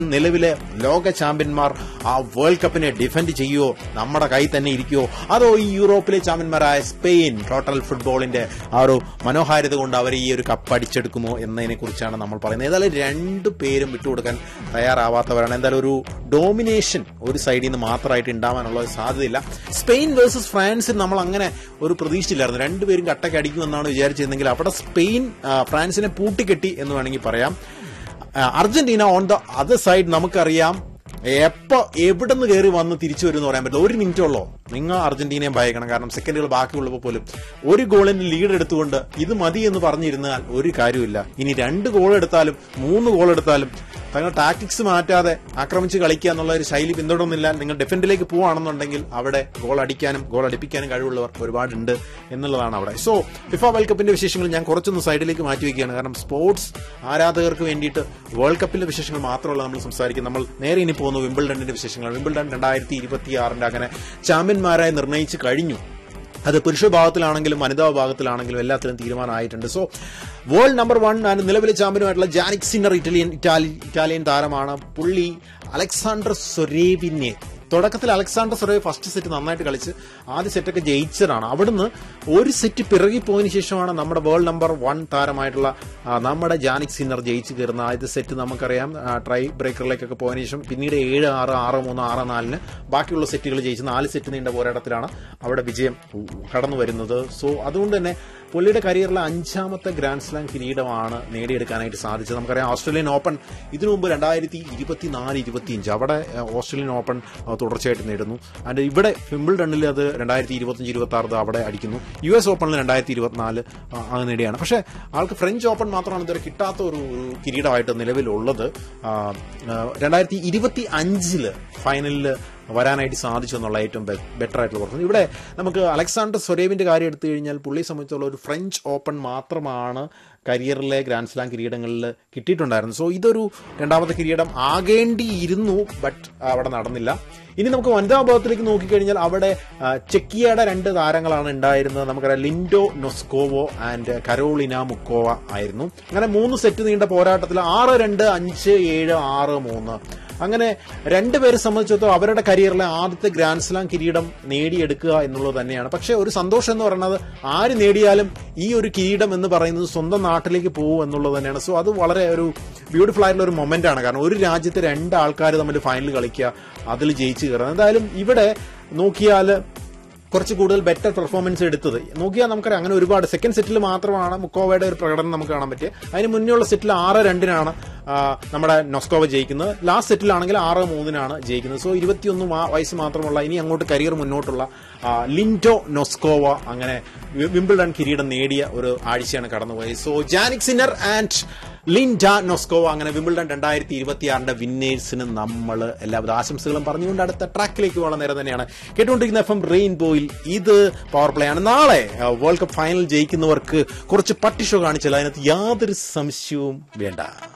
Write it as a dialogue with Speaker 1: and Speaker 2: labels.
Speaker 1: നിലവിലെ ലോക ചാമ്പ്യന്മാർ ആ വേൾഡ് കപ്പിനെ ഡിഫെൻഡ് ചെയ്യുമോ നമ്മുടെ കൈ തന്നെ ഇരിക്കുമോ അതോ ഈ യൂറോപ്പിലെ ചാമ്പ്യന്മാരായ സ്പെയിൻ ടോട്ടൽ ഫുട്ബോളിന്റെ ആ ഒരു മനോഹാരിത കൊണ്ട് അവർ ഈ ഒരു കപ്പ് അടിച്ചെടുക്കുമോ എന്നതിനെ കുറിച്ചാണ് നമ്മൾ പറയുന്നത് ഏതായാലും രണ്ടു പേരും വിട്ടുകൊടുക്കാൻ തയ്യാറാവാത്തവരാണ് എന്തായാലും ഒരു ഡോമിനേഷൻ ഒരു സൈഡിൽ നിന്ന് മാത്രമായിട്ട് ഉണ്ടാവാനുള്ള ഒരു സാധ്യതയില്ല സ്പെയിൻ വേഴ്സസ് ഫ്രാൻസിൽ നമ്മൾ അങ്ങനെ ഒരു പ്രതീക്ഷിച്ചില്ലായിരുന്നു രണ്ടുപേരും കട്ടയ്ക്ക് അടിക്കുമെന്നാണ് വിചാരിച്ചിരുന്നെങ്കിൽ അവിടെ സ്പെയിൻ ആ, ഫ്രാൻസിനെ പൂട്ടിക്കെട്ടി എന്ന് വേണമെങ്കിൽ പറയാം ആ, Argentina on the other side നമുക്കറിയാം എപ്പോ എവിടെ നിന്ന് കയറി വന്ന് തിരിച്ചു വരും എന്ന് പറയാൻ പറ്റില്ല ഒരു മിനിറ്റ് ഉള്ളോ നിങ്ങൾ അർജന്റീനയെ ഭയക്കണം കാരണം സെക്കൻഡുകൾ ബാക്കിയുള്ളപ്പോൾ പോലും ഒരു ഗോളിന് ലീഡ് എടുത്തുകൊണ്ട് ഇത് മതി എന്ന് പറഞ്ഞിരുന്നാൽ ഒരു കാര്യമില്ല ഇനി രണ്ട് ഗോൾ എടുത്താലും മൂന്ന് ഗോൾ എടുത്താലും തങ്ങൾ ടാക്ടിക്സ് മാറ്റാതെ ആക്രമിച്ച് കളിക്കുക എന്നുള്ള ഒരു ശൈലി പിന്തുടർന്നില്ല നിങ്ങൾ ഡിഫൻഡിലേക്ക് പോവാണെന്നുണ്ടെങ്കിൽ അവിടെ ഗോൾ അടിക്കാനും ഗോൾ അടിപ്പിക്കാനും കഴിവുള്ളവർ ഒരുപാടുണ്ട് എന്നുള്ളതാണ് അവിടെ സോ ഫിഫ വേൾഡ് കപ്പിന്റെ വിശേഷങ്ങൾ ഞാൻ കുറച്ചൊന്ന് സൈഡിലേക്ക് മാറ്റി വയ്ക്കുകയാണ് കാരണം സ്പോർട്സ് ആരാധകർക്ക് വേണ്ടിയിട്ട് വേൾഡ് കപ്പിന്റെ വിശേഷങ്ങൾ മാത്രമല്ല നമ്മൾ സംസാരിക്കുന്നത് നമ്മൾ നേരെ ഇനി പോകുന്ന വിംബിൾഡണിന്റെ വിശേഷങ്ങൾ വിംബിൾഡൺ രണ്ടായിരത്തി ഇരുപത്തി ആറിന്റെ അങ്ങനെ ചാമ്പ്യന്മാരായി നിർണ്ണയിച്ച് കഴിഞ്ഞു അത് പുരുഷ വിഭാഗത്തിലാണെങ്കിലും വനിതാ വിഭാഗത്തിലാണെങ്കിലും എല്ലാത്തിലും തീരുമാനമായിട്ടുണ്ട് സോ വേൾഡ് നമ്പർ വൺ ആണ് നിലവിലെ ചാമ്പ്യനുമായിട്ടുള്ള Jannik Sinner Italian Italy Italian താരമാണ് പുള്ളി അലക്സാണ്ടർ സൊരേവിനെ തുടക്കത്തിൽ അലക്സാണ്ടർ സൊറേവ് ഫസ്റ്റ് സെറ്റ് നന്നായിട്ട് കളിച്ച് ആദ്യ സെറ്റൊക്കെ ജയിച്ചതാണ് അവിടുന്ന് ഒരു സെറ്റ് പിറകി പോയതിനു ശേഷമാണ് നമ്മുടെ വേൾഡ് നമ്പർ വൺ താരമായിട്ടുള്ള ആ, നമ്മുടെ ജാനിക് സിന്നർ ജയിച്ചു കയറുന്ന ആദ്യത്തെ സെറ്റ് നമുക്കറിയാം ആ, ട്രൈ ബ്രേക്കറിലേക്കൊക്കെ പോയതിനു ശേഷം പിന്നീട് ഏഴ് ആറ് ആറ് മൂന്ന് ആറ് നാലിന് ബാക്കിയുള്ള സെറ്റുകൾ ജയിച്ച് നാല് സെറ്റ് നീണ്ട പോരാട്ടത്തിലാണ് അവിടെ വിജയം കടന്നു വരുന്നത് സോ അതുകൊണ്ട് തന്നെ പുള്ളിയുടെ കരിയറിലെ അഞ്ചാമത്തെ ഗ്രാൻഡ് സ്ലാം കിരീടമാണ് നേടിയെടുക്കാനായിട്ട് സാധിച്ചത് നമുക്കറിയാം ഓസ്ട്രേലിയൻ ഓപ്പൺ ഇതിനു മുമ്പ് രണ്ടായിരത്തി ഇരുപത്തിനാല് ഇരുപത്തിയഞ്ച് അവിടെ ആ, ഓസ്ട്രേലിയൻ ഓപ്പൺ ആ, തുടർച്ചയായിട്ട് നേടുന്നു ആൻഡ് ഇവിടെ ഫിംബിൾഡണിൽ അത് രണ്ടായിരത്തി ഇരുപത്തഞ്ച് ഇരുപത്തി ആറ് അവിടെ അടിക്കുന്നു യു എസ് ഓപ്പണിൽ രണ്ടായിരത്തി ഇരുപത്തിനാല് അത് നേടിയാണ് പക്ഷേ ആൾക്ക് ഫ്രഞ്ച് ഓപ്പൺ മാത്രമാണ് ഇതുവരെ കിട്ടാത്ത ഒരു ഒരു കിരീടമായിട്ട് നിലവിലുള്ളത് ആ, ആ, രണ്ടായിരത്തി ഇരുപത്തി അഞ്ചില് ഫൈനലിൽ വരാനായിട്ട് സാധിച്ചു എന്നുള്ള ഏറ്റവും ബെറ്റർ ആയിട്ടുള്ള പുറത്ത് ഇവിടെ നമുക്ക് അലക്സാണ്ടർ സൊരേവിന്റെ കാര്യം എടുത്തു കഴിഞ്ഞാൽ പുള്ളിയെ സംബന്ധിച്ചുള്ള ഒരു ഫ്രഞ്ച് ഓപ്പൺ മാത്രമാണ് കരിയറിലെ ഗ്രാൻഡ് സ്ലാം കിരീടങ്ങളിൽ കിട്ടിയിട്ടുണ്ടായിരുന്നു സോ ഇതൊരു രണ്ടാമത്തെ കിരീടം ആകേണ്ടിയിരുന്നു ബട്ട് അവിടെ നടന്നില്ല ഇനി നമുക്ക് വനിതാ വിഭാഗത്തിലേക്ക് നോക്കിക്കഴിഞ്ഞാൽ അവിടെ ആ, ചെക്കിയയുടെ രണ്ട് താരങ്ങളാണ് ഉണ്ടായിരുന്നത് നമുക്കറിയാം Linda Noskova and Karolina Muchova ആയിരുന്നു അങ്ങനെ മൂന്ന് സെറ്റ് നീണ്ട പോരാട്ടത്തിൽ ആറ് രണ്ട് അഞ്ച് ഏഴ് ആറ് മൂന്ന് അങ്ങനെ രണ്ടുപേരെ സംബന്ധിച്ചിടത്തോളം അവരുടെ കരിയറിലെ ആദ്യത്തെ ഗ്രാൻഡ് സ്ലാം കിരീടം നേടിയെടുക്കുക എന്നുള്ളത് തന്നെയാണ് പക്ഷേ ഒരു സന്തോഷം എന്ന് പറയുന്നത് ആര് നേടിയാലും ഈ ഒരു കിരീടം എന്ന് പറയുന്നത് സ്വന്തം നാട്ടിലേക്ക് പോകും എന്നുള്ളത് തന്നെയാണ് സോ അത് വളരെ ഒരു ബ്യൂട്ടിഫുൾ ആയിട്ടുള്ള ഒരു മൊമെന്റ് ആണ് കാരണം ഒരു രാജ്യത്തെ രണ്ട് ആൾക്കാർ തമ്മിൽ ഫൈനൽ കളിക്കുക അതിൽ ജയിച്ചു കയറുക എന്തായാലും ഇവിടെ നോക്കിയാൽ കുറച്ച് കൂടുതൽ ബെറ്റർ പെർഫോമൻസ് എടുത്തത് നോക്കിയാൽ നമുക്കറിയാം അങ്ങനെ ഒരുപാട് സെക്കൻഡ് സെറ്റിൽ മാത്രമാണ് മുക്കോവയുടെ ഒരു പ്രകടനം നമുക്ക് കാണാൻ പറ്റിയത് അതിന് മുന്നേയുള്ള സെറ്റിൽ ആറ് രണ്ടിനാണ് ആ, നമ്മുടെ നൊസ്കോവ ജയിക്കുന്നത് ലാസ്റ്റ് സെറ്റിലാണെങ്കിൽ ആറ് മൂന്നിനാണ് ജയിക്കുന്നത് സോ ഇരുപത്തിയൊന്ന് മാ- വയസ്സ് മാത്രമുള്ള ഇനി അങ്ങോട്ട് കരിയർ മുന്നോട്ടുള്ള ആ, ലിൻഡോ നൊസ്കോവ അങ്ങനെ വി- വിംബിൾഡൺ കിരീടം നേടിയ ഒരു ആഴ്ചയാണ് കടന്നുപോയത് so Jannik Sinner and Linda Noskova അങ്ങനെ വിംബിൾഡൺ രണ്ടായിരത്തി ഇരുപത്തി ആറിന്റെ വിന്നേഴ്സിന് നമ്മൾ എല്ലാവിധ ആശംസകളും പറഞ്ഞുകൊണ്ട് അടുത്ത ട്രാക്കിലേക്ക് പോകാൻ നേരം തന്നെയാണ് കേട്ടുകൊണ്ടിരിക്കുന്ന എഫ് എം റെയിൻബോയിൽ ഇത് പവർ പ്ലേ ആണ് നാളെ വേൾഡ് കപ്പ് ഫൈനൽ ജയിക്കുന്നവർക്ക് കുറച്ച് പട്ടി ഷോ കാണിച്ചാൽ അതിനകത്ത് യാതൊരു സംശയവും വേണ്ട